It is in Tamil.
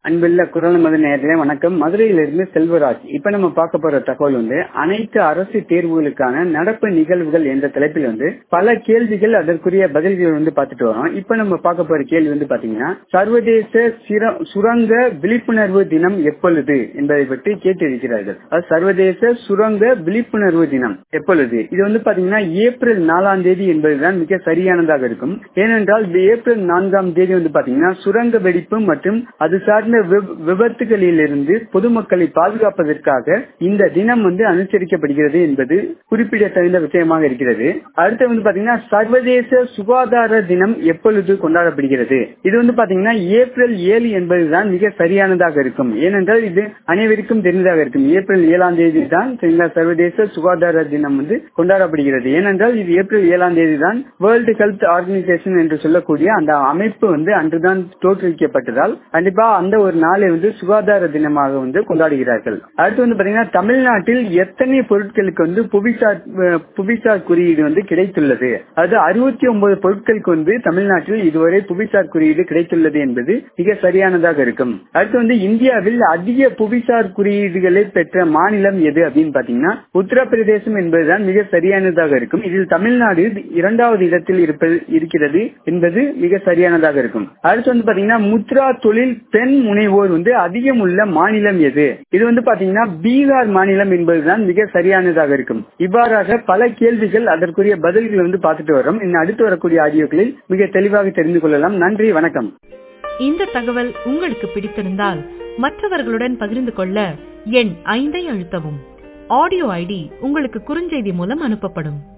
அன்புள்ள குரல் மத நேரத்திலே வணக்கம் மதுரையிலிருந்து செல்வராஜ் இப்ப நம்ம பார்க்க போற தகவல் வந்து அனைத்து அரசு தேர்வுகளுக்கான நடப்பு நிகழ்வுகள் என்ற தலைப்பில் வந்து பல கேள்விகள் அதற்குரிய பதில்கள் வந்து பார்த்துட்டு வரோம் இப்ப நம்ம பார்க்க போற கேள்வி வந்து பாத்தீங்கன்னா சர்வதேச சிர- சுரங்க விழிப்புணர்வு தினம் எப்பொழுது என்பதை பற்றி கேட்டிருக்கிறார்கள் அது சர்வதேச சுரங்க விழிப்புணர்வு தினம் எப்பொழுது இது வந்து பாத்தீங்கன்னா ஏப்ரல் நாலாம் தேதி என்பதுதான் மிக சரியானதாக இருக்கும் ஏனென்றால் இது ஏப்ரல் நான்காம் தேதி வந்து பாத்தீங்கன்னா சுரங்க வெடிப்பு மற்றும் அது சார்ந்த விப- விபத்துகளிலிருந்து பொதுமக்களை பாதுகாப்பதற்காக இந்த தினம் வந்து அனுசரிக்கப்படுகிறது என்பது குறிப்பிடத்தகுந்த விஷயமாக இருக்கிறது அடுத்து வந்து பாத்தீங்கன்னா சர்வதேச சுகாதார தினம் எப்பொழுது கொண்டாடப்படுகிறது இது வந்து பாத்தீங்கன்னா ஏப்ரல் ஏழு என்பதுதான் மிக சரியானதாக இருக்கும் ஏனென்றால் இது அனைவருக்கும் தெரிந்ததாக இருக்கும் ஏப்ரல் ஏழாம் தேதி தான் சரிங்களா, சர்வதேச சுகாதார தினம் வந்து கொண்டாடப்படுகிறது ஏனென்றால் இது ஏப்ரல் ஏழாம் தேதி தான் வேர்ல்டு ஹெல்த் ஆர்கனைசேஷன் என்று சொல்லக்கூடிய அந்த அமைப்பு வந்து அன்றுதான் தோற்றுவிக்கப்பட்டதால் கண்டிப்பா அந்த ஒரு நாளை வந்து சுகாதார தினமாக வந்து கொண்டாடுகிறார்கள் அடுத்து வந்து பாத்தீங்கன்னா தமிழ்நாட்டில் எத்தனை பொருட்களுக்கு வந்து புவிசார் அஹ், புவிசார் குறியீடு வந்து கிடைத்துள்ளது அது அறுபத்தி ஒன்பது பொருட்களுக்கு வந்து தமிழ்நாட்டில் இதுவரை புவிசார் குறியீடு கிடைத்துள்ளது என்பது மிக சரியானதாக இருக்கும் அடுத்து வந்து இந்தியாவில் அதிக புவிசார் குறியீடுகளை பெற்ற மாநிலம் எது அப்படின்னு பாத்தீங்கன்னா உத்தரப்பிரதேசம் என்பதுதான் மிக சரியானதாக இருக்கும் இதில் தமிழ்நாடு இரண்டாவது இடத்தில் இருப்பது இருக்கிறது என்பது மிக சரியானதாக இருக்கும் அடுத்து வந்து பாத்தீங்கன்னா முத்ரா தொழில் பெண் முனைவோர் வந்து அதிகம் உள்ள மாநிலம் எது இது வந்து பாத்தீங்கன்னா பீகார் மாநிலம் என்பதுதான் மிக சரியானதாக இருக்கும் இவ்வாறாக பல கேள்விகள் அதற்குரிய பதில்கள் வந்து பார்த்துட்டு வரோம் இன்னும் அடுத்து வரக்கூடிய ஆடியோக்களில் மிக தெளிவாக தெரிந்து கொள்ளலாம் நன்றி வணக்கம் இந்த தகவல் உங்களுக்கு பிடித்திருந்தால் மற்றவர்களுடன் பகிர்ந்து கொள்ள எண் ஐந்தை அழுத்தவும் ஆடியோ ஐடி உங்களுக்கு குறுஞ்செய்தி மூலம் அனுப்பப்படும்